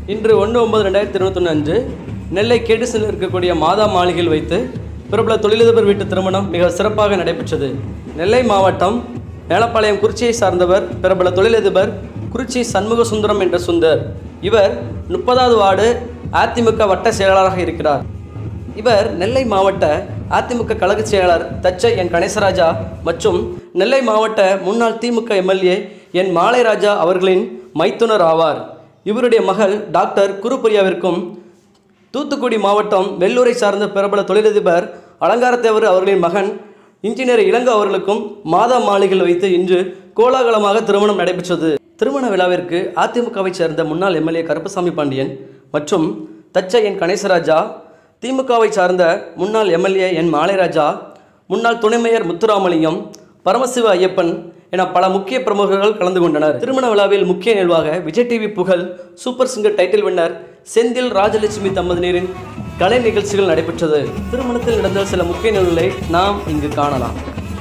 இன்று ஒன்று ஒன்பது ரெண்டாயிரத்தி இருபத்தொன்று அன்று நெல்லை கேடிசனில் இருக்கக்கூடிய மாதா மாளிகையில் வைத்து பிரபல தொழிலதிபர் வீட்டு திருமணம் மிக சிறப்பாக நடைபெற்றது நெல்லை மாவட்டம் மேலப்பாளையம் குறிச்சியை சார்ந்தவர் பிரபல தொழிலதிபர் குறிச்சி சண்முக சுந்தரம் என்ற சுந்தர் இவர் முப்பதாவது வார்டு அதிமுக வட்ட செயலாளராக இருக்கிறார் இவர் நெல்லை மாவட்ட அதிமுக கழக செயலாளர் தச்சை என் கணேசராஜா மற்றும் நெல்லை மாவட்ட முன்னாள் திமுக எம்எல்ஏ என் மாலைராஜா அவர்களின் மைத்துனர் ஆவார் இவருடைய மகள் டாக்டர் குருப்பிரியாவிற்கும் தூத்துக்குடி மாவட்டம் வெள்ளூரை சார்ந்த பிரபல தொழிலதிபர் அலங்காரத்தேவர் அவர்களின் மகன் இன்ஜினியர் இளங்கோ அவர்களுக்கும் மாதா மாளிகையில் வைத்து இன்று கோலாகலமாக திருமணம் நடைபெற்றது திருமண விழாவிற்கு அதிமுகவை சேர்ந்த முன்னாள் எம்எல்ஏ கருப்பசாமி பாண்டியன் மற்றும் தச்சை என் கணேசராஜா திமுகவை சார்ந்த முன்னாள் எம்எல்ஏ என் மாலைராஜா முன்னாள் துணை மேயர் முத்துராமலிங்கம் பரமசிவ ஐயப்பன் என பல முக்கிய பிரமுகர்கள் கலந்து கொண்டனர் திருமண விழாவில் முக்கிய நிகழ்வாக விஜய் டிவி புகழ் super singer title winner Senthil Rajalakshmi தம்பதியினரின் கலை நிகழ்ச்சிகள் நடைபெற்றது திருமணத்தில் நடந்த சில முக்கிய நிகழ்வுகளை நாம் இங்கு காணலாம்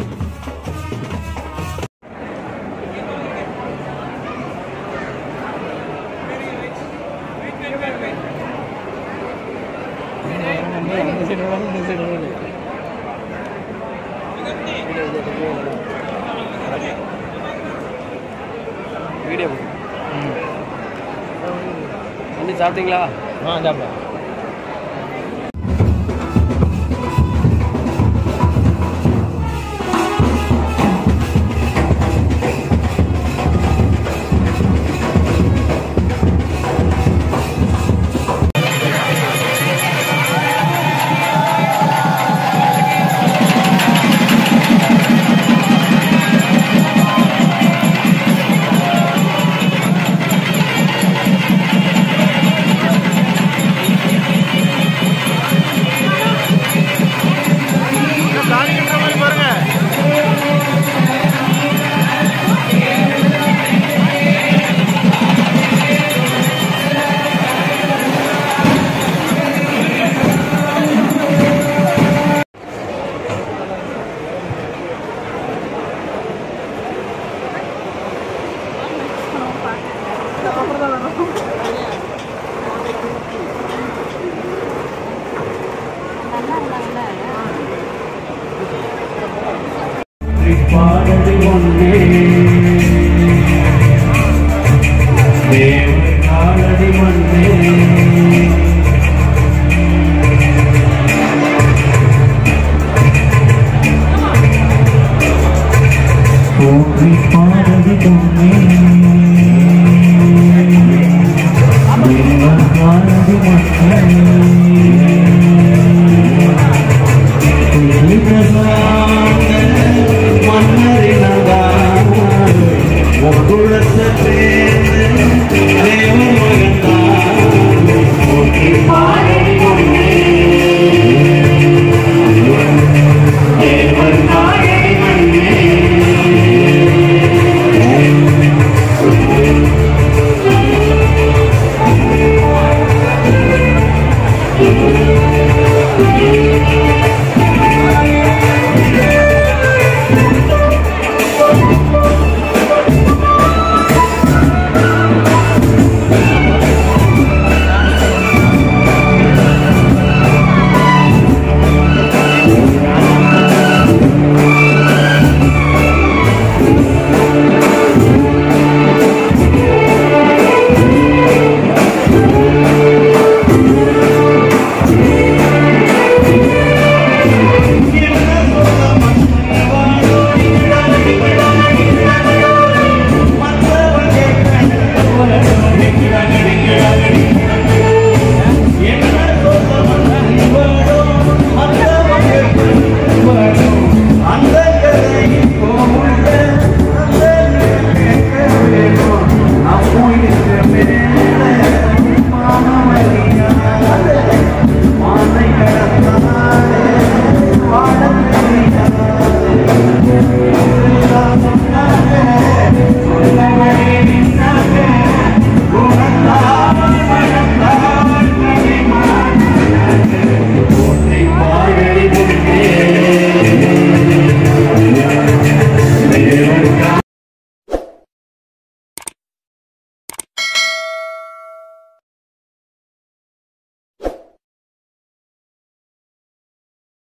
வீடியோ வந்து சாப்பிட்டீங்களா ஆ சாப்பிடலாம் பாடது ஒன்றே தேவன் காலடி ஒன்றே போற்றி